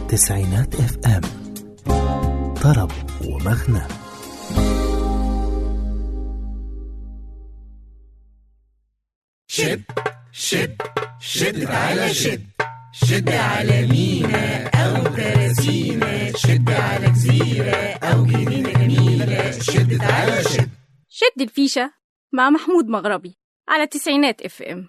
تسعينات اف ام طرب ومغنى شد شد شد على شد شد على مينا أو كراسينا شد على جزيرة أو جنينة جميلة شد على شد شد الفيشة مع محمود مغربي على تسعينات اف ام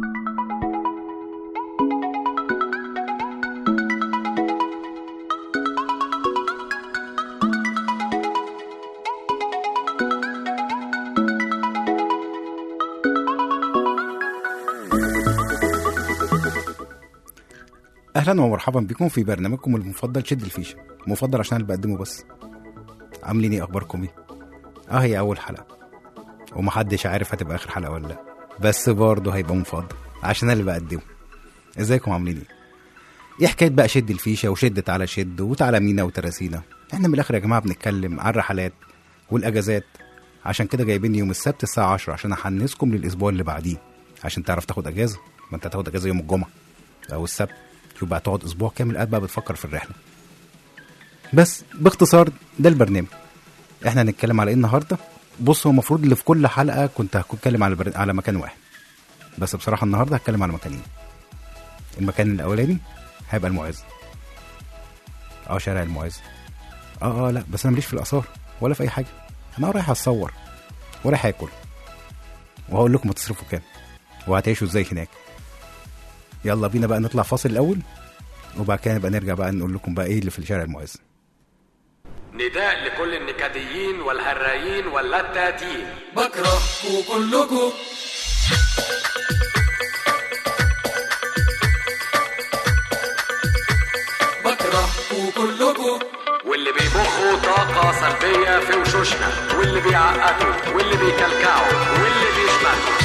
اهلا ومرحبا بكم في برنامجكم المفضل شد الفيشه مفضل عشان اللي بقدمه بس عاملين ايه اخباركم ايه اه هي اول حلقه ومحدش عارف هتبقى اخر حلقه ولا لا بس برضه هيبقى مفضل عشان أنا اللي بقدمه ازيكم عاملين ايه ايه حكايه بقى شد الفيشه وشدت على شد وتعالى مينا وتراسينا احنا من الاخر يا جماعه بنتكلم عن الرحلات والاجازات عشان كده جايبين يوم السبت الساعه 10 عشان احنسكم للاسبوع اللي بعديه عشان تعرف تاخد اجازه ما انت هتاخد اجازه يوم الجمعه او السبت شوف بقى تقعد اسبوع كامل قاعد بقى بتفكر في الرحله بس باختصار ده البرنامج احنا هنتكلم على ايه النهارده بص هو المفروض اللي في كل حلقه كنت هتكلم على بر... على مكان واحد بس بصراحه النهارده هتكلم على مكانين المكان الاولاني هيبقى المعز اه شارع المعز اه اه لا بس انا ماليش في الاثار ولا في اي حاجه انا رايح اتصور ورايح اكل وهقول لكم هتصرفوا كام وهتعيشوا ازاي هناك يلا بينا بقى نطلع فاصل الاول وبعد كده نبقى نرجع بقى نقول لكم بقى ايه اللي في الشارع المعز نداء لكل النكديين والهرايين واللتاتين بكرهكوا كلكوا بكرهكوا كلكوا واللي بيبخوا طاقة سلبية في وشوشنا واللي بيعقدوا واللي بيكلكعوا واللي بيشمتوا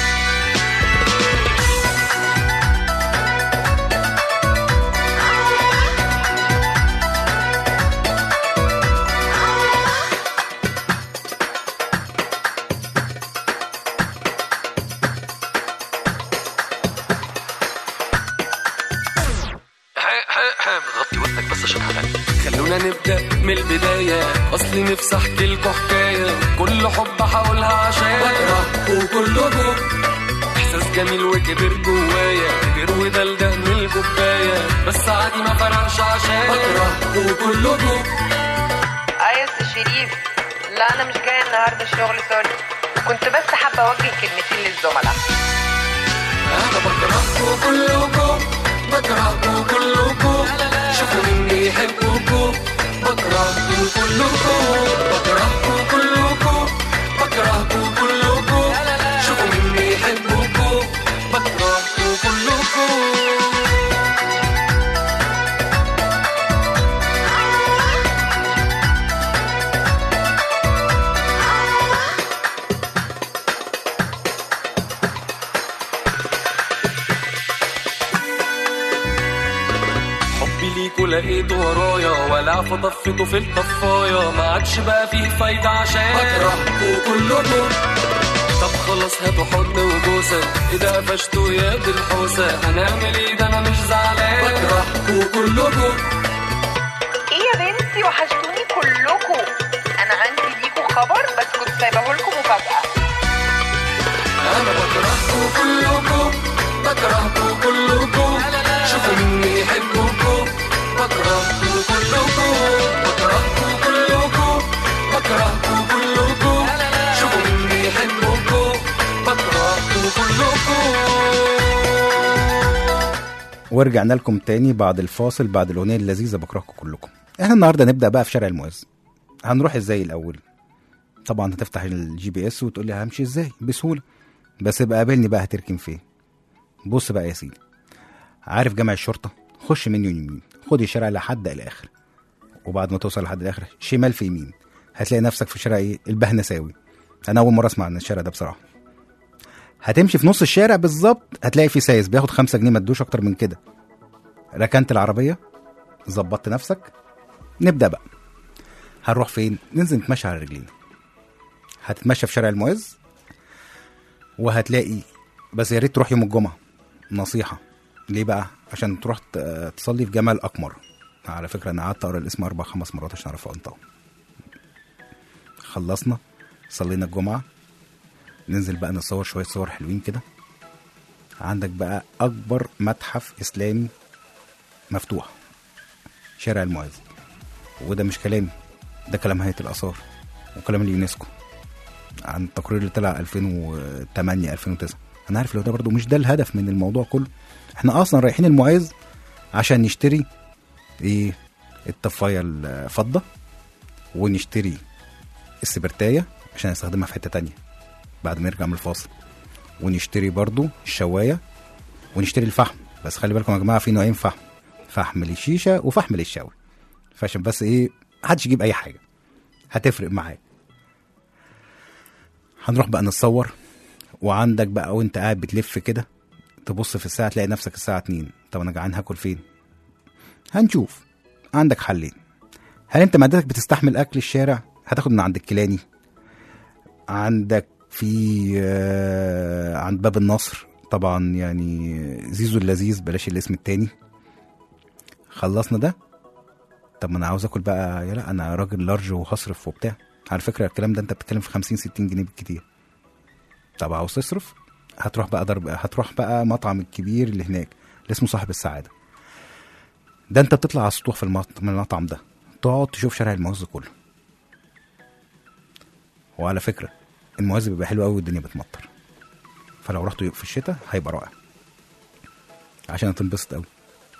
غطي ودنك بس عشان هغني خلونا نبدأ من البداية أصلي نفسي أحكي لكم حكاية كل حب هقولها عشان بكرهكوا كلكوا إحساس جميل وكبر جوايا كبر ودلدق من الكوباية بس عادي ما فرقش عشان بكرهكوا كلكوا ايس شريف لا انا مش جايه النهارده الشغل سوري كنت بس حابه اوجه كلمتين للزملاء أنا بكرهكوا كلكوا بكرهكوا كلكوا شوفوا مين بيحبكوا بكرهكوا كلكوا بكرهكوا كلكوا بكرهكوا كلكوا شوفوا مين بيحبكوا بكرهكوا كلكوا حبي ليكوا لقيته ورايا ولا فطفته في الطفاية ما عادش بقى فيه فايدة عشان بكرهكوا كلكوا طب خلاص هاتوا حضن وبوسة اذا قفشتوا يا دي الحوسة هنعمل ايه ده انا مش زعلان بكرهكوا كلكوا ايه يا بنتي وحشتوني كلكم انا عندي ليكوا خبر بس كنت سايبه لكم مفاجاه أنا بكرهكوا كلكوا بكرهكوا كلكوا شوفوا مين بيحبكوا بكرهكوا كلكوا بكرهكوا كلكوا بكرهكوا كلكوا شوفوا مين بيحبكوا بكرهكوا كلكوا ورجعنا لكم تاني بعد الفاصل بعد الاغنيه اللذيذه بكرهكم كلكم احنا النهارده نبدا بقى في شارع المعز هنروح ازاي الاول طبعا هتفتح الجي بي اس وتقول لي همشي ازاي بسهوله بس بقى قابلني بقى هتركن فين بص بقى يا سيدي عارف جامع الشرطه خش منه يمين خد الشارع لحد الاخر وبعد ما توصل لحد الاخر شمال في يمين هتلاقي نفسك في شارع ايه البهنساوي انا اول مره اسمع عن الشارع ده بصراحه هتمشي في نص الشارع بالظبط هتلاقي في سايس بياخد خمسة جنيه ما تدوش اكتر من كده ركنت العربيه ظبطت نفسك نبدا بقى هنروح فين ننزل نتمشى على رجلينا هتتمشى في شارع المعز وهتلاقي بس يا ريت تروح يوم الجمعه نصيحه ليه بقى عشان تروح ت- تصلي في جامع الاقمر على فكره انا قعدت اقرا الاسم اربع خمس مرات عشان اعرف انطقه خلصنا صلينا الجمعه ننزل بقى نصور شويه صور حلوين كده عندك بقى اكبر متحف اسلامي مفتوح شارع المعز وده مش كلامي ده كلام هيئه الاثار وكلام اليونسكو عن التقرير اللي طلع 2008 2009 انا عارف لو ده برضو مش ده الهدف من الموضوع كله احنا اصلا رايحين المعز عشان نشتري ايه الطفايه الفضه ونشتري السبرتايه عشان نستخدمها في حته تانية بعد ما نرجع من الفاصل ونشتري برضو الشوايه ونشتري الفحم بس خلي بالكم يا جماعه في نوعين فحم فحم للشيشه وفحم للشوي فعشان بس ايه محدش يجيب اي حاجه هتفرق معاك هنروح بقى نتصور وعندك بقى وانت قاعد بتلف كده تبص في الساعه تلاقي نفسك الساعه 2 طب انا جعان هاكل فين هنشوف عندك حلين هل انت معدتك بتستحمل اكل الشارع هتاخد من عند الكيلاني عندك في آه، عند باب النصر طبعا يعني زيزو اللذيذ بلاش الاسم التاني خلصنا ده طب ما انا عاوز اكل بقى يا لا انا راجل لارج وهصرف وبتاع على فكره الكلام ده انت بتتكلم في 50 60 جنيه بالكتير طب عاوز تصرف هتروح بقى ضرب هتروح بقى مطعم الكبير اللي هناك اللي اسمه صاحب السعاده ده انت بتطلع على السطوح في المط- من المطعم ده تقعد تشوف شارع المعز كله وعلى فكره المعز بيبقى حلو قوي والدنيا بتمطر فلو رحتوا في الشتاء هيبقى رائع عشان هتنبسط قوي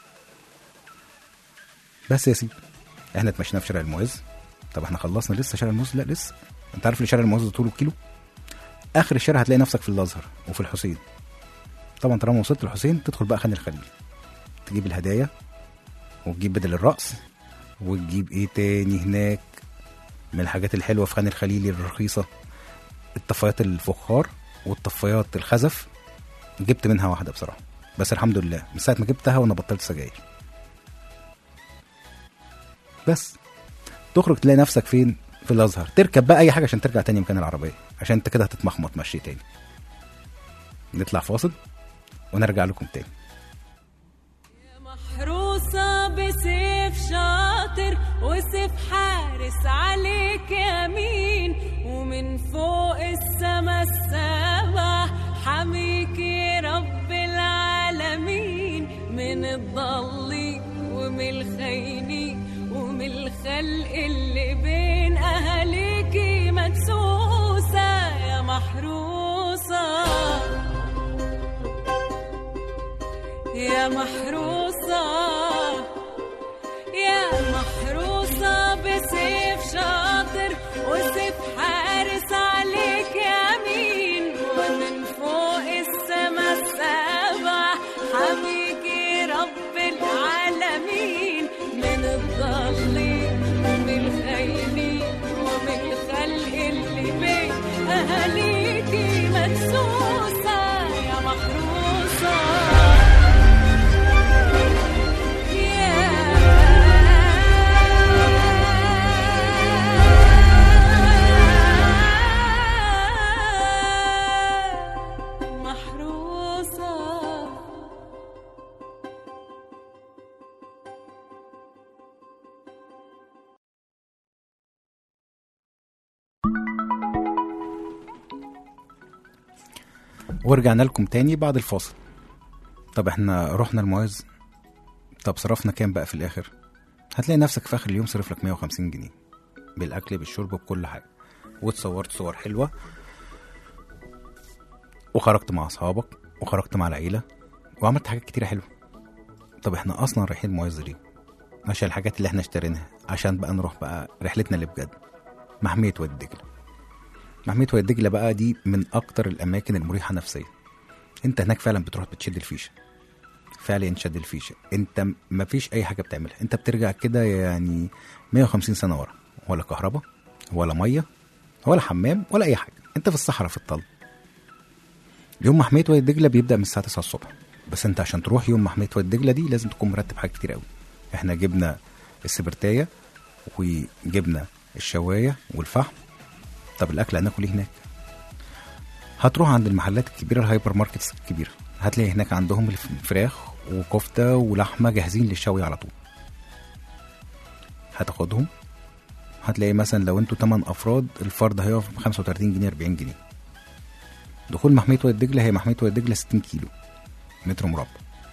بس يا سيدي احنا اتمشينا في شارع المعز طب احنا خلصنا لسه شارع المعز لا لسه انت عارف ان شارع المعز طوله كيلو اخر الشارع هتلاقي نفسك في الازهر وفي الحسين طبعا طالما وصلت الحسين تدخل بقى خان الخليل تجيب الهدايا وتجيب بدل الرأس وتجيب ايه تاني هناك من الحاجات الحلوه في خان الخليل الرخيصه الطفايات الفخار والطفايات الخزف جبت منها واحده بصراحه بس الحمد لله من ساعه ما جبتها وانا بطلت سجاير بس تخرج تلاقي نفسك فين في الازهر تركب بقى اي حاجه عشان ترجع تاني مكان العربيه عشان انت كده هتتمخمط مشي تاني نطلع فاصل ونرجع لكم تاني محروسة بسيف شاطر وسيف حارس عليك يمين ومن فوق السما السبع حميكي رب العالمين من الضل ومن الخيني ومن الخلق اللي بين أهاليكي مدسوسة يا محروسة يا محروسة يا محروسة بسيف شاطر وسيف حارس عليك يمين ومن فوق السما السبع حميكي رب العالمين من الضل ومن الخيل ومن الخلق اللي بين أهاليكي مدسوسة يا محروسة محروسة ورجعنا لكم تاني بعد الفاصل طب احنا رحنا المعز طب صرفنا كام بقى في الاخر هتلاقي نفسك في اخر اليوم صرف لك 150 جنيه بالاكل بالشرب بكل حاجه واتصورت صور حلوه وخرجت مع اصحابك وخرجت مع العيله وعملت حاجات كتيره حلوه طب احنا اصلا رايحين المعز ليه عشان الحاجات اللي احنا اشتريناها عشان بقى نروح بقى رحلتنا اللي بجد محميه وادي دجله محميه وادي دجله بقى دي من اكتر الاماكن المريحه نفسيا انت هناك فعلا بتروح بتشد الفيشه فعلا تشد الفيشه انت ما فيش اي حاجه بتعملها انت بترجع كده يعني 150 سنه ورا ولا كهرباء ولا ميه ولا حمام ولا اي حاجه انت في الصحراء في الطل يوم محميه وادي دجله بيبدا من الساعه 9 الصبح بس انت عشان تروح يوم محميه وادي دجله دي لازم تكون مرتب حاجات كتير قوي احنا جبنا السبرتايه وجبنا الشوايه والفحم طب الاكل هناكل ايه هناك هتروح عند المحلات الكبيره الهايبر ماركتس الكبيره هتلاقي هناك عندهم الفراخ وكفته ولحمه جاهزين للشوي على طول هتاخدهم هتلاقي مثلا لو انتوا 8 افراد الفرد هيقف ب 35 جنيه 40 جنيه دخول محمية وادي دجلة هي محمية وادي دجلة 60 كيلو متر مربع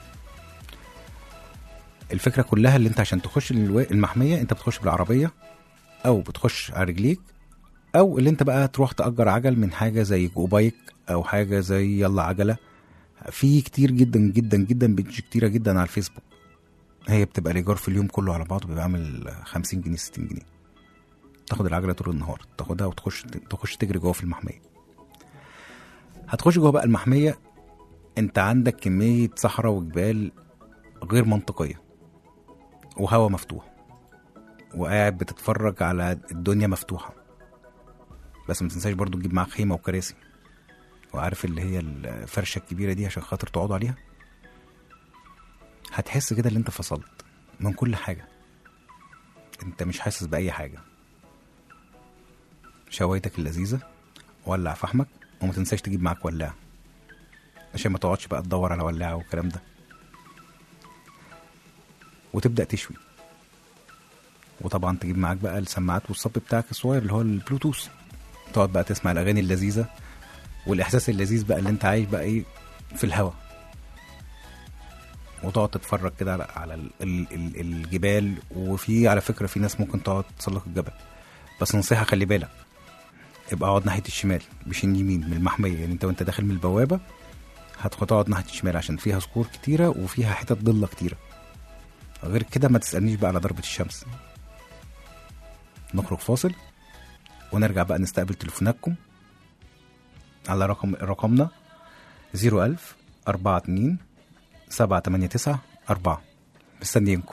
الفكرة كلها اللي انت عشان تخش الوا- المحمية انت بتخش بالعربية او بتخش على رجليك او اللي انت بقى تروح تأجر عجل من حاجة زي جو بايك او حاجة زي يلا عجلة في كتير جدا جدا جدا بيج كتيرة جدا على الفيسبوك هي بتبقى الايجار في اليوم كله على بعضه بيبقى عامل 50 جنيه 60 جنيه تاخد العجله طول النهار تاخدها وتخش تخش تجري جوه في المحميه هتخش جوه بقى المحميه انت عندك كميه صحراء وجبال غير منطقيه وهواء مفتوح وقاعد بتتفرج على الدنيا مفتوحه بس ما تنساش برضو تجيب معاك خيمه وكراسي وعارف اللي هي الفرشه الكبيره دي عشان خاطر تقعدوا عليها هتحس كده اللي انت فصلت من كل حاجه انت مش حاسس باي حاجه شوايتك اللذيذه ولع فحمك وما تنساش تجيب معاك ولاعه عشان ما تقعدش بقى تدور على ولاعه والكلام ده وتبدا تشوي وطبعا تجيب معاك بقى السماعات والصب بتاعك الصغير اللي هو البلوتوث تقعد بقى تسمع الاغاني اللذيذه والاحساس اللذيذ بقى اللي انت عايش بقى ايه في الهوا وتقعد تتفرج كده على على ال- ال- ال- الجبال وفي على فكره في ناس ممكن تقعد تسلق الجبل بس نصيحه خلي بالك ابقى اقعد ناحيه الشمال مش اليمين من المحميه يعني انت وانت داخل من البوابه هتقعد ناحيه الشمال عشان فيها صخور كتيره وفيها حتت ضله كتيره غير كده ما تسالنيش بقى على ضربه الشمس نخرج فاصل ونرجع بقى نستقبل تليفوناتكم على رقم رقمنا 01000 42 789 4 مستنيينكم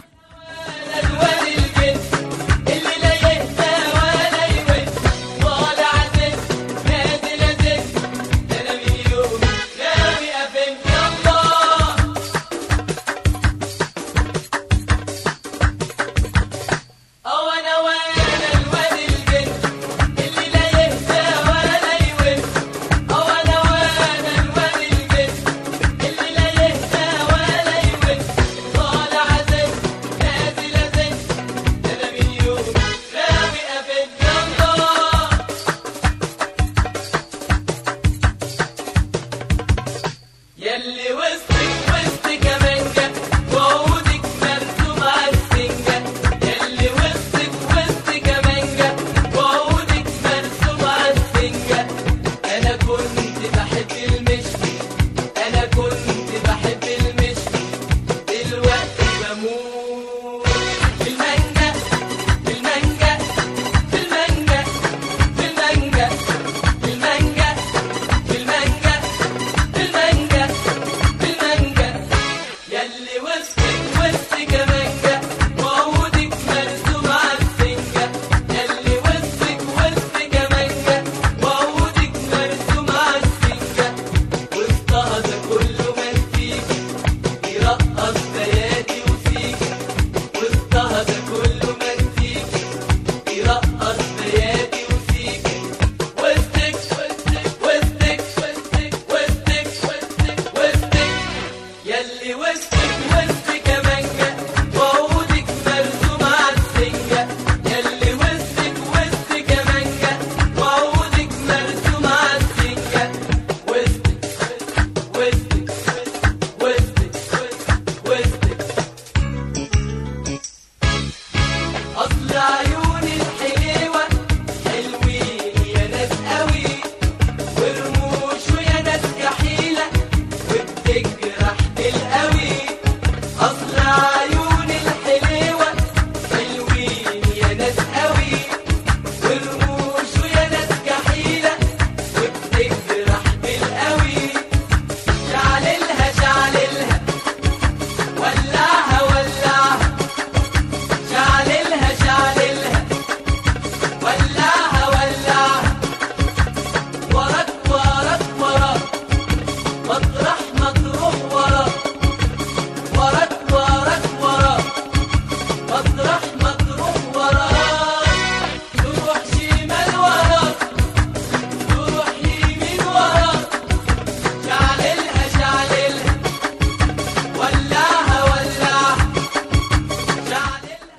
اللي لا يهدى ولا يود طالع زي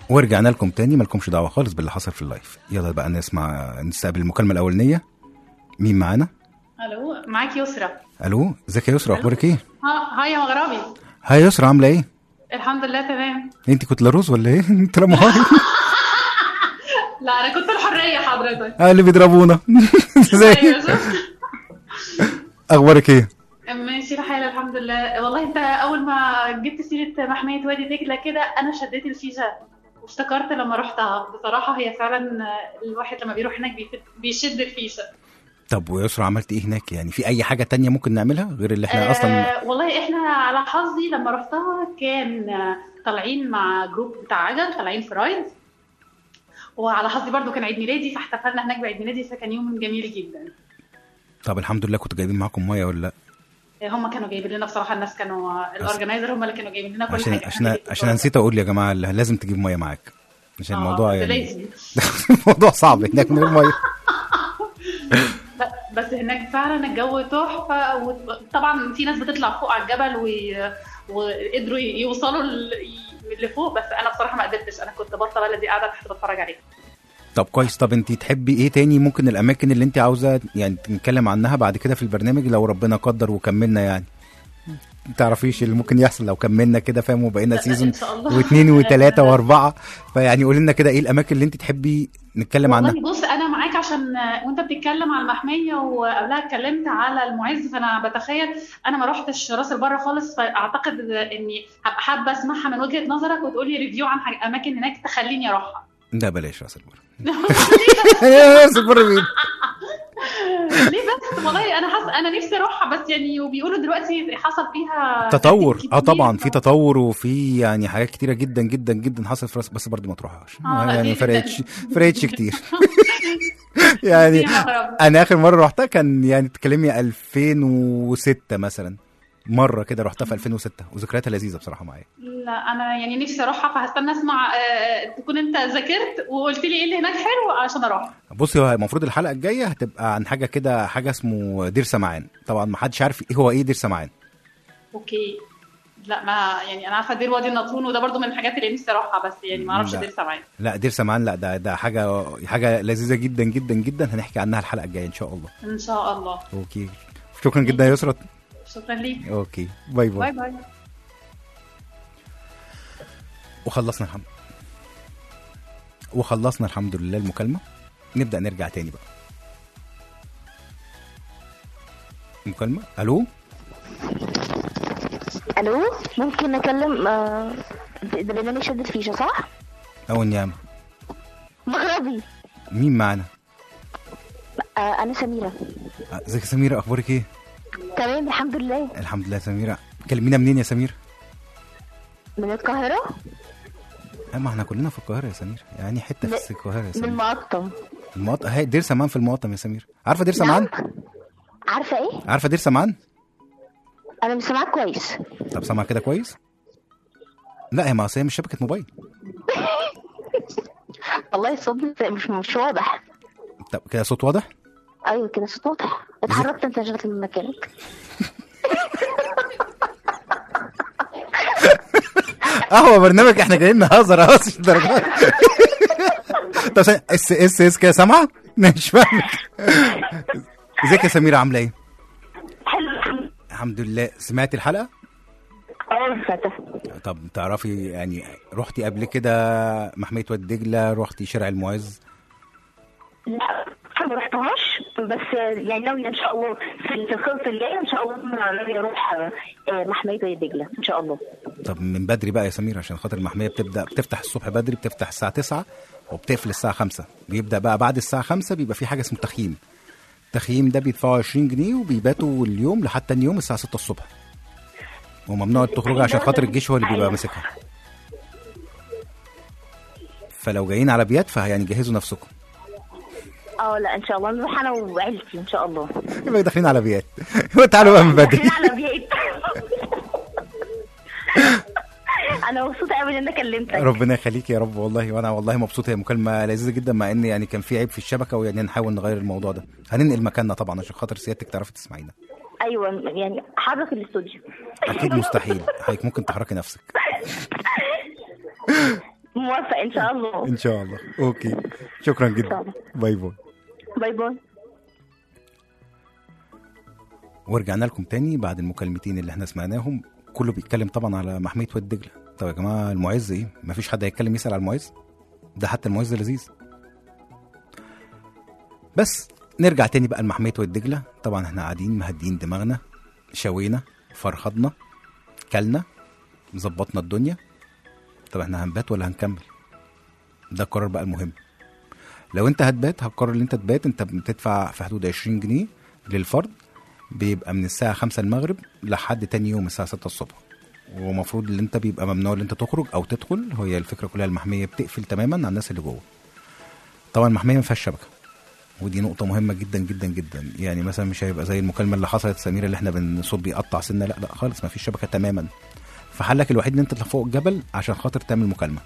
ورجعنا لكم تاني مالكمش دعوه خالص باللي حصل في اللايف يلا بقى نسمع نستقبل المكالمه الاولانيه مين معانا الو معاك يسرا الو ازيك يا يسرا اخبارك ايه ها هاي يا مغربي هاي يا يسرا عامله ايه الحمد لله تمام انت كنت لاروز ولا ايه انت لما هاي لا انا كنت الحريه حضرتك آه، اللي بيضربونا ازاي ايوه شفت اخبارك ايه ماشي الحال الحمد لله والله انت اول ما جبت سيره محميه وادي دجله كده انا شديت الفيشه وافتكرت لما رحتها بصراحه هي فعلا الواحد لما بيروح هناك بيفت- بيشد الفيشه طب ويسرا عملت ايه هناك يعني في اي حاجه تانية ممكن نعملها غير اللي احنا اصلا آه والله احنا على حظي لما رحتها كان آه، طالعين مع جروب بتاع عجل طالعين في رايد وعلى حظي برضو كان عيد ميلادي فاحتفلنا هناك بعيد ميلادي فكان يوم جميل جدا طب الحمد لله كنتوا جايبين معاكم ميه ولا لا هم كانوا جايبين لنا بصراحه الناس كانوا الاورجنايزر هم اللي كانوا جايبين لنا كل عشان حاجه عشان عشان أنا نسيت اقول يا جماعه اللي لازم تجيب ميه معاك عشان آه، الموضوع ده يعني لازم. الموضوع صعب هناك من غير ميه لا، بس هناك فعلا الجو تحفه وطبعا في ناس بتطلع فوق على الجبل وي... وقدروا يوصلوا ل- لفوق بس انا بصراحه ما قدرتش انا كنت بطه بلدي قاعده تحت بتفرج عليها طب كويس طب انت تحبي ايه تاني ممكن الاماكن اللي انت عاوزه يعني نتكلم عنها بعد كده في البرنامج لو ربنا قدر وكملنا يعني تعرفيش اللي ممكن يحصل لو كملنا كده فاهم وبقينا لا، سيزون إن شاء الله. واثنين وثلاثه واربعه فيعني قولي لنا كده ايه الاماكن اللي انت تحبي نتكلم عنها والله بص انا معاك عشان وانت بتتكلم على المحميه وقبلها اتكلمت على المعز فانا بتخيل انا ما رحتش راس البر خالص فاعتقد اني هبقى حابه اسمعها من وجهه نظرك وتقولي ريفيو عن حاجة اماكن هناك تخليني اروحها ده بلاش راس البر راس البر مين ليه بس والله انا حاسه انا نفسي اروحها بس يعني وبيقولوا دلوقتي حصل فيها تطور كتير اه طبعا في تطور وفي يعني حاجات كتيره جدا جدا جدا حصلت في راس بس برضه ما تروحهاش آه، لا، يعني دي- ما فرقتش فرقتش كتير يعني دي مغرب. انا اخر مره رحتها كان يعني تكلمي 2006 مثلا مره كده رحتها في 2006 وذكرياتها لذيذه بصراحه معايا لا انا يعني نفسي اروحها فهستنى اسمع آه، تكون انت ذاكرت وقلت لي ايه اللي هناك حلو عشان اروح بصي هو المفروض الحلقه الجايه هتبقى عن حاجه كده حاجه اسمه دير سمعان طبعا ما حدش عارف ايه هو ايه دير سمعان اوكي لا ما يعني انا عارفه دير وادي النطرون وده برضو من الحاجات اللي نفسي اروحها بس يعني ما اعرفش لا. دير سمعان لا دير سمعان لا ده ده حاجه حاجه لذيذه جدا جدا جدا هنحكي عنها الحلقه الجايه ان شاء الله ان شاء الله اوكي شكرا جدا يا يسرا شكرا ليك اوكي باي باي باي باي وخلصنا الحمد وخلصنا الحمد لله المكالمه نبدا نرجع تاني بقى مكالمه الو الو ممكن اكلم آه، برنامج شدة فيشة صح؟ او النعمه مغربي مين معانا آه انا سميرة آه، ازيك يا سميره اخبارك ايه تمام الحمد لله الحمد لله يا سميره كلمينا منين يا سمير من القاهرة آه، ما احنا كلنا في القاهره يا سمير يعني حته في القاهره يا من سمير المقطم المقط... هي دير سمان في المقطم يا سمير عارفه دير سمان عارفة ايه؟ عارفه دير سمان انا مش سامعاك كويس طب سامع كده كويس لا هي ما أصل هي مش شبكه موبايل والله الصوت مش مش واضح طب كده صوت واضح ايوه كده صوت واضح اتحركت انت شغلت من مكانك اه هو برنامج احنا جايين نهزر اهو مش الدرجات طب ثانية، اس اس اس كده سامعه مش فاهم ازيك يا سميره عامله ايه حلو الحمد الحمد لله سمعتي الحلقه اه فاتح طب تعرفي يعني رحتي قبل كده محميه وادي دجله رحتي شارع المعز لا ما رحتهاش بس يعني ناوية ان شاء الله في في الخطة الجاية ان شاء الله ناوية اروح آه، محمية وادي دجلة ان شاء الله طب من بدري بقى يا سمير عشان خاطر المحميه بتبدا بتفتح الصبح بدري بتفتح الساعه 9 وبتقفل الساعه 5 بيبدا بقى بعد الساعه 5 بيبقى في حاجه اسمه تخييم التخييم ده بيدفعوا 20 جنيه وبيباتوا اليوم لحد تاني يوم الساعه 6 الصبح وممنوع تخرجوا عشان خاطر الجيش هو اللي بيبقى ماسكها فلو جايين على بيات فيعني جهزوا نفسكم اه لا ان شاء الله نروح انا وعيلتي ان شاء الله يبقى داخلين على بيات تعالوا بقى من بدري داخلين على بيت انا مبسوطه قوي ان انا كلمتك ربنا يخليك يا رب والله وانا والله مبسوط هي مكالمه لذيذه جدا مع ان يعني كان في عيب في الشبكه ويعني نحاول نغير الموضوع ده هننقل مكاننا طبعا عشان خاطر سيادتك تعرفي تسمعينا ايوه يعني حرك الاستوديو اكيد مستحيل حضرتك ممكن تحركي نفسك موفق ان شاء الله ان شاء الله اوكي شكرا جدا باي باي باي باي ورجعنا لكم تاني بعد المكالمتين اللي احنا سمعناهم كله بيتكلم طبعا على محمية وادي دجلة طب يا جماعة المعز ايه مفيش حد هيتكلم يسأل على المعز ده حتى المعز لذيذ بس نرجع تاني بقى لمحمية وادي دجلة طبعا احنا قاعدين مهديين دماغنا شوينا فرخضنا كلنا ظبطنا الدنيا طب احنا هنبات ولا هنكمل ده القرار بقى المهم لو انت هتبات هتقرر ان انت تبات انت بتدفع في حدود 20 جنيه للفرد بيبقى من الساعة 5 المغرب لحد تاني يوم الساعة 6 الصبح ومفروض ان انت بيبقى ممنوع ان انت تخرج او تدخل هي الفكرة كلها المحمية بتقفل تماما على الناس اللي جوه طبعا المحمية ما فيهاش شبكة ودي نقطة مهمة جدا جدا جدا يعني مثلا مش هيبقى زي المكالمة اللي حصلت سميرة اللي احنا بنصوت بيقطع سنة لا لا خالص ما فيش شبكة تماما فحلك الوحيد ان انت تطلع فوق الجبل عشان خاطر تعمل مكالمة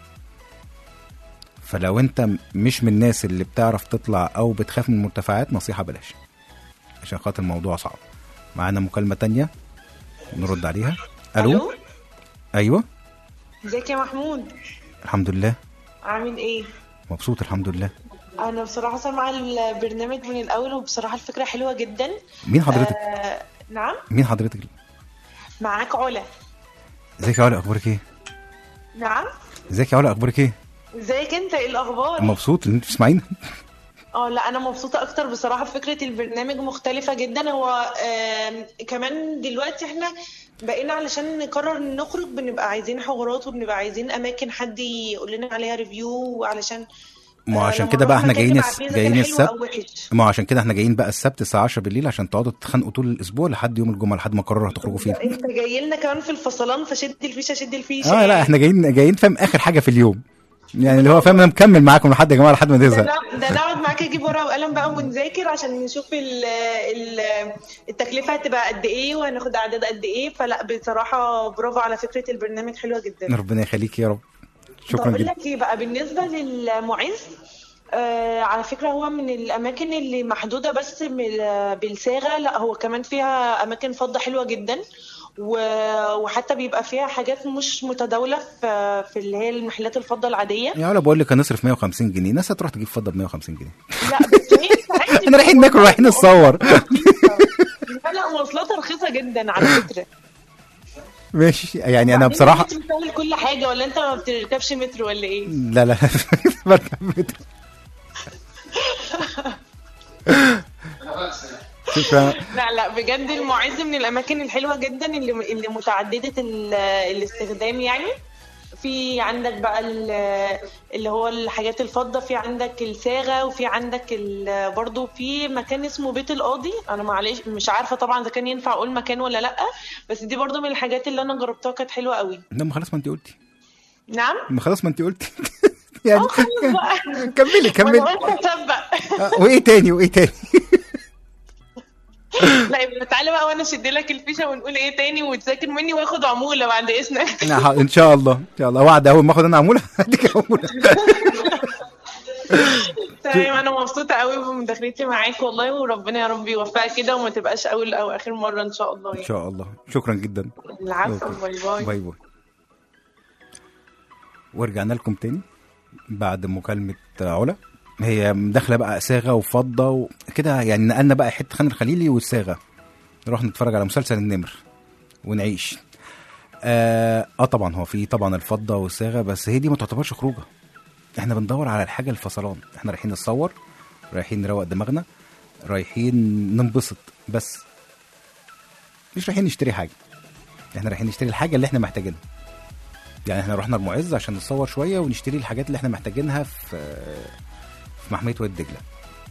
فلو انت مش من الناس اللي بتعرف تطلع او بتخاف من المرتفعات نصيحة بلاش عشان خاطر الموضوع صعب معانا مكالمة تانية نرد عليها الو ألو؟ ايوه ازيك يا محمود الحمد لله عامل ايه مبسوط الحمد لله انا بصراحه سامعه البرنامج من الاول وبصراحه الفكره حلوه جدا مين حضرتك آه نعم مين حضرتك معاك علا ازيك يا علا اخبارك ايه نعم ازيك يا علا اخبارك ايه ازيك انت ايه الاخبار مبسوط ان انت بتسمعينا اه لا انا مبسوطه اكتر بصراحه فكره البرنامج مختلفه جدا هو آم، كمان دلوقتي احنا بقينا علشان نقرر نخرج بنبقى عايزين حوارات وبنبقى عايزين اماكن حد يقول لنا عليها ريفيو علشان ما هو عشان لما كده بقى نروح احنا مكان جايين نبقى الس- عارفين إذا جايين كان حلو السبت أو وحش. ما هو عشان كده احنا جايين بقى السبت الساعة 10 بالليل عشان تقعدوا تتخانقوا طول الاسبوع لحد يوم الجمعة لحد ما قرروا هتخرجوا فين انت جاي لنا كمان في الفصلان فشد الفيشه شد الفيشه اه لا احنا جايين جايين فاهم اخر حاجة في اليوم يعني اللي هو فاهم انا مكمل معاكم لحد يا جماعة لحد ما ده تزهق نقعد- ده نقعد معاك اجيب ورقه وقلم بقى ونذاكر عشان نشوف ال ال التكلفه هتبقى قد ايه وهناخد اعداد قد ايه فلا بصراحه برافو على فكره البرنامج حلوه جدا ربنا يخليك يا رب شكرا بقول جدا لك ايه بقى بالنسبه للمعز آه على فكره هو من الاماكن اللي محدوده بس بال- بالصاغه لا هو كمان فيها اماكن فضه حلوه جدا و- وحتى بيبقى فيها حاجات مش متداوله في في اللي هي المحلات الفضه العاديه يا علا بقول لك هنصرف 150 جنيه ناس هتروح تجيب فضة ب 150 جنيه لا بس هي احنا رايحين ناكل رايحين نتصور لا لا مواصلاتها رخيصه جدا على فكره ماشي يعني انا بعدين بصراحة انت بتسوي كل حاجه ولا انت ما بتركبش مترو ولا ايه؟ لا لا بركب مترو. شكرا لا لا بجد المعز من الاماكن الحلوه جدا اللي اللي متعدده ال- الاستخدام يعني في عندك بقى ال- اللي هو الحاجات الفضه في عندك الصاغه وفي عندك ال- برضو في مكان اسمه بيت القاضي انا معلش مش عارفه طبعا اذا كان ينفع اقول مكان ولا لا بس دي برضو من الحاجات اللي انا جربتها كانت حلوه قوي لا ما خلاص ما انت قلتي نعم ما خلاص ما انت قلتي يعني بقى. كملي كملي وأنا قلت اسبق آه، وايه تاني وايه تاني لا يبقى تعالى بقى وانا اشد لك الفيشه ونقول ايه تاني وتذاكر مني واخد عموله بعد اذنك لا، ح- ان شاء الله ان شاء الله وعد اول ما اخد انا عموله هديك عموله تمام انا مبسوطه قوي بمداخلتي معاك والله وربنا يا رب يوفقك كده وما تبقاش اول او اخر مره ان شاء الله ان يعني شاء الله شكرا جدا العفو أوكي. باي باي باي باي ورجعنا لكم تاني بعد مكالمة علا هي داخلة بقى صاغة وفضة وكده يعني نقلنا بقى حتة خان الخليلي والصاغة نروح نتفرج على مسلسل النمر ونعيش آه, اه طبعا هو في طبعا الفضة والصاغة بس هي دي ما تعتبرش خروجة احنا بندور على الحاجة الفصلان احنا رايحين نتصور رايحين نروق دماغنا رايحين ننبسط بس مش رايحين نشتري حاجة احنا رايحين نشتري الحاجة اللي احنا محتاجينها يعني احنا رحنا المعز عشان نتصور شويه ونشتري الحاجات اللي احنا محتاجينها في في محميه وادي دجله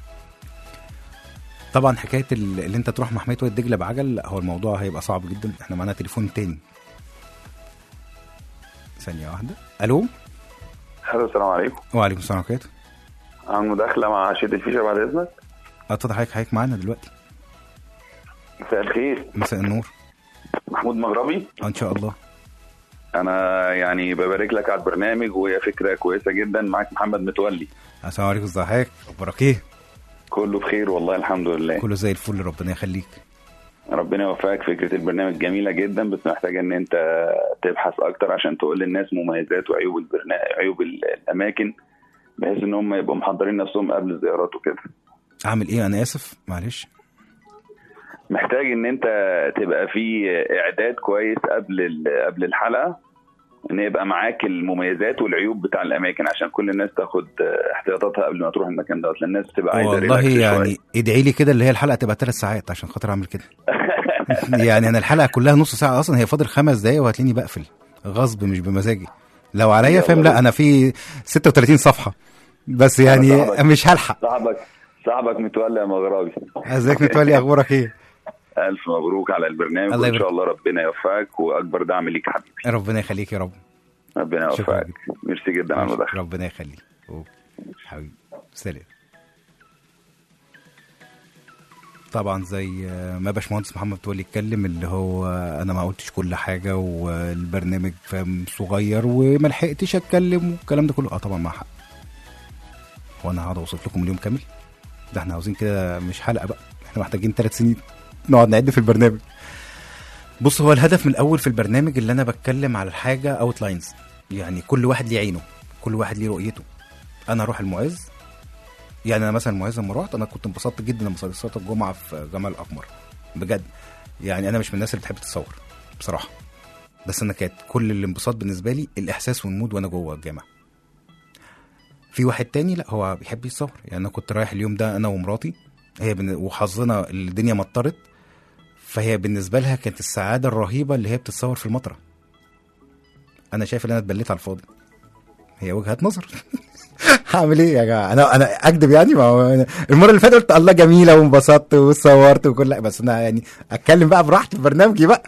طبعا حكايه ال- اللي انت تروح محميه وادي دجله بعجل لا هو الموضوع هيبقى صعب جدا احنا معانا تليفون تاني ثانيه واحده الو الو السلام عليكم وعليكم السلام ورحمه الله عن مداخلة مع شد الفيشة بعد إذنك اتفضل حضرتك حضرتك معانا دلوقتي مساء الخير مساء النور محمود مغربي آه، ان شاء الله أنا يعني ببارك لك على البرنامج وهي فكرة كويسة جدا معاك محمد متولي السلام عليكم ازي حضرتك اخبارك ايه كله بخير والله الحمد لله كله زي الفل ربنا يخليك ربنا يوفقك فكرة البرنامج جميلة جدا بس محتاج إن أنت تبحث أكتر عشان تقول للناس مميزات وعيوب البرنامج عيوب ال- الاماكن بحيث ان هم يبقوا محضرين نفسهم قبل الزيارات وكده اعمل ايه انا اسف معلش محتاج ان انت تبقى في اعداد كويس قبل ال- قبل الحلقه ان يبقى معاك المميزات والعيوب بتاع الاماكن عشان كل الناس تاخد احتياطاتها قبل ما تروح المكان دوت لان الناس تبقى عايزه والله ريلاكس يعني شوية. ادعي لي كده اللي هي الحلقه تبقى ثلاث ساعات عشان خاطر اعمل كده يعني انا الحلقه كلها نص ساعه اصلا هي فاضل خمس دقايق وهتلاقيني بقفل غصب مش بمزاجي لو عليا يلا فاهم لا بينا. انا في 36 صفحه بس يعني صاحبك. مش هلحق صاحبك صاحبك متولي يا مغربي ازيك متولي اخبارك ايه الف مبروك على البرنامج الله وان يبارك. شاء الله ربنا يوفقك واكبر دعم ليك يا حبيبي ربنا يخليك يا رب ربنا شكراً يوفقك ميرسي جدا على المداخله ربنا يخليك أوه. حبيبي سلام طبعا زي ما باشمهندس محمد تولي اتكلم اللي هو انا ما قلتش كل حاجه والبرنامج فاهم صغير وما لحقتش اتكلم والكلام ده كله اه طبعا مع حق هو انا هقعد اوصف لكم اليوم كامل ده احنا عاوزين كده مش حلقه بقى احنا محتاجين ثلاث سنين نقعد نعد في البرنامج بص هو الهدف من الاول في البرنامج اللي انا بتكلم على الحاجه اوت لاينز يعني كل واحد ليه عينه كل واحد ليه رؤيته انا اروح المعز يعني انا مثلا المعز لما رحت انا كنت انبسطت جدا لما صليت صلاه الجمعه في جمال الاقمر بجد يعني انا مش من الناس اللي بتحب تتصور بصراحه بس انا كانت كل الانبساط بالنسبه لي الاحساس والمود وانا جوه الجامع في واحد تاني لا هو بيحب يتصور يعني انا كنت رايح اليوم ده انا ومراتي هي بن... وحظنا الدنيا مطرت فهي بالنسبه لها كانت السعاده الرهيبه اللي هي بتتصور في المطره انا شايف ان انا اتبليت على الفاضي هي وجهه نظر هعمل ايه يا جماعه انا انا اكذب يعني ما هو أنا المره اللي فاتت قلت الله جميله وانبسطت وصورت وكل لا بس انا يعني اتكلم بقى براحتي في برنامجي بقى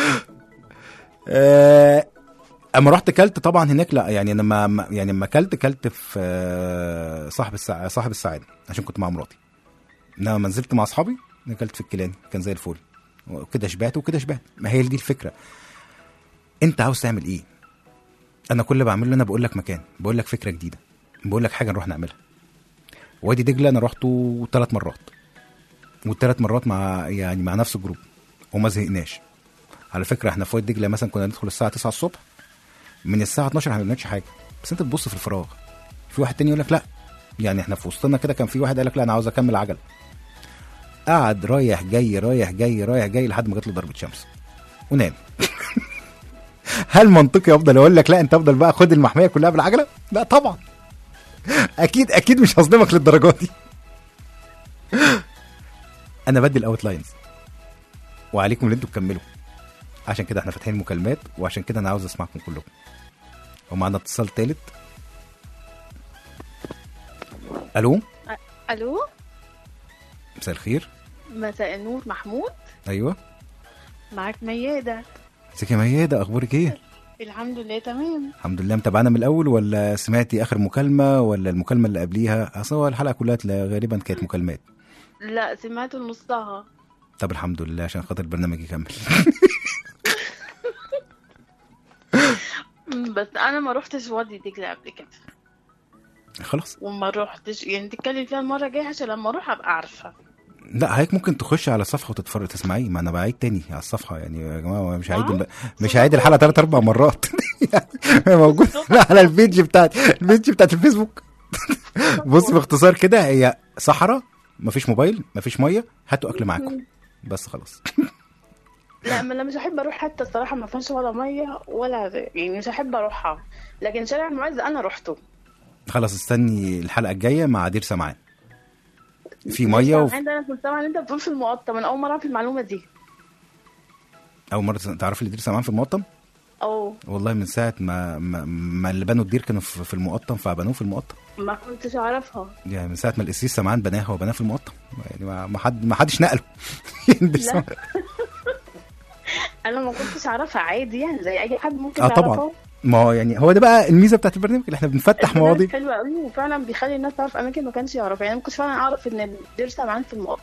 آه، اما رحت كلت طبعا هناك لا يعني انا ما ما- يعني لما كلت كلت في آه، صاحب السع... صاحب السعاده عشان كنت مع مراتي انما لما نزلت مع اصحابي انا كلت في الكيلاني كان زي الفل وكده شبعت وكده شبعت ما هي دي الفكره انت عاوز تعمل ايه انا كل اللي بعمله انا بقول لك مكان بقول لك فكره جديده بقول لك حاجه نروح نعملها وادي دجله انا رحته ثلاث مرات والثلاث مرات مع يعني مع نفس الجروب وما زهقناش على فكره احنا في وادي دجله مثلا كنا ندخل الساعه 9 الصبح من الساعه 12 احنا ما بنعملش حاجه بس انت تبص في الفراغ في واحد تاني يقول لك لا يعني احنا في وسطنا كده كان في واحد قال لك لا انا عاوز اكمل عجل قعد رايح جاي رايح جاي رايح جاي لحد ما جات له ضربه شمس ونام هل منطقي افضل اقول لك لا انت افضل بقى خد المحميه كلها بالعجله لا طبعا اكيد اكيد مش هصدمك للدرجه دي انا بدي الاوت لاينز وعليكم اللي انتوا تكملوا عشان كده احنا فاتحين مكالمات وعشان كده انا عاوز اسمعكم كلكم ومعنا اتصال تالت الو الو مساء الخير مساء النور محمود ايوه معاك ميادة ازيك يا ميادة اخبارك ايه الحمد لله تمام الحمد لله متابعانا من الاول ولا سمعتي اخر مكالمه ولا المكالمه اللي قبليها اصل هو الحلقه كلها تلا- غالبا كانت مكالمات لا سمعت نصها طب الحمد لله عشان خاطر البرنامج يكمل مم، بس انا ما روحتش وادي دجلة قبل كده خلاص وما روحتش يعني تتكلم فيها المرة الجاية عشان لما اروح ابقى عارفة لا هيك ممكن تخش على الصفحه وتتفرج تسمعيه ما انا بعيد تاني على الصفحه يعني يا جماعه مش هعيد الب- مش هعيد الحلقه ثلاث اربع مرات يعني موجود على البيج بتاعتي البيج بتاعت الفيسبوك بص باختصار كده هي صحراء مفيش موبايل مفيش ميه هاتوا اكل معاكم بس خلاص لا ما انا مش هحب اروح حتى الصراحة ما فيهاش ولا مية ولا يعني مش هحب اروحها لكن شارع المعز انا روحته خلاص استني الحلقه الجايه مع دير سمعان في ميه وفي عندي انا كنت سامعة ان انت بتقول في المقطم انا اول مرة اعرف المعلومة دي اول مره تعرفي اللي دير سمعان في المقطم او والله من ساعه ما ما, ما اللي بنوا الدير كانوا في في المقطم فبنوه في المقطم ما كنتش اعرفها يعني من ساعه ما القسيس سمعان بناها وبناها في المقطم يعني ما ما حد ما حدش نقله يعني دير لا. سمعان. انا ما كنتش اعرفها عادي يعني زي اي حد ممكن اه يعرفها طبعا ما هو يعني هو ده بقى الميزه بتاعت البرنامج اللي احنا بنفتح مواضيع حلو قوي وفعلا بيخلي الناس تعرف اماكن ما كانش يعرفها يعني ما كنتش فعلا اعرف ان الدير سمعان في المقط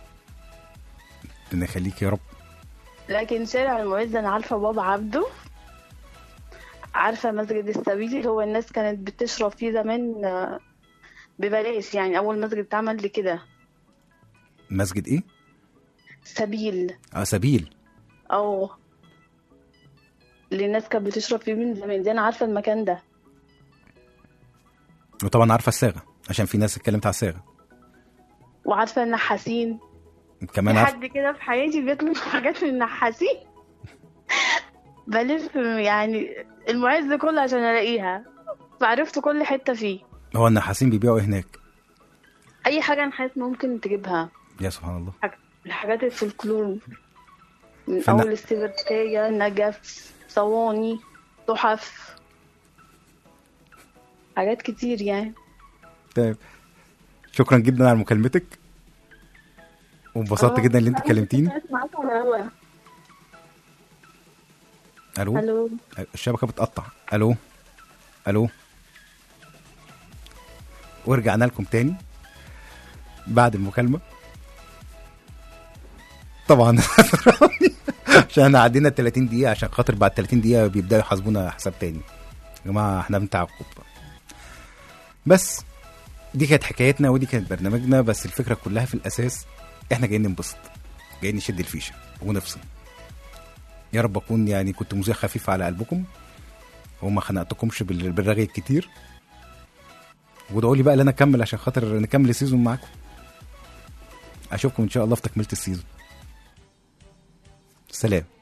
ربنا يخليك يا رب لكن شارع المعز انا عارفه بابا عبده عارفه مسجد السبيل اللي هو الناس كانت بتشرب فيه زمان آه، ببلاش يعني اول مسجد اتعمل لكده مسجد ايه؟ سبيل اه سبيل او اللي الناس كانت بتشرب فيه من زمان دي انا عارفه المكان ده وطبعا عارفه الصاغه عشان في ناس اتكلمت على الصاغه وعارفة النحاسين كمان في عارفه حد كده في حياتي بيطلب حاجات من النحاسين بلف يعني المعز كله عشان الاقيها فعرفت كل حتة فيه هو النحاسين بيبيعوا إيه هناك اي حاجة نحاس ممكن تجيبها يا سبحان الله حاج- الحاجات الفولكلور من فأنا- اول استبرتاية نجف صواني تحف حاجات كتير يعني طيب شكرا جدا على مكالمتك وانبسطت جدا ان انت كلمتيني معاك على الهوا الو الو الشبكه بتقطع الو الو ورجعنا لكم تاني بعد المكالمه طبعا عشان احنا عدينا 30 دقيقه عشان خاطر بعد 30 دقيقه بيبداوا يحاسبونا حساب تاني يا جماعه احنا بنتعاقب بس دي كانت حكايتنا ودي كانت برنامجنا بس الفكره كلها في الاساس احنا جايين ننبسط جايين نشد الفيشه ونفصل يا رب اكون يعني كنت مذيع خفيف على قلبكم وما خنقتكمش بال- بالرغي الكتير وادعوا لي بقى ان انا اكمل عشان خاطر نكمل السيزون معاكم اشوفكم ان شاء الله في تكمله السيزون سلام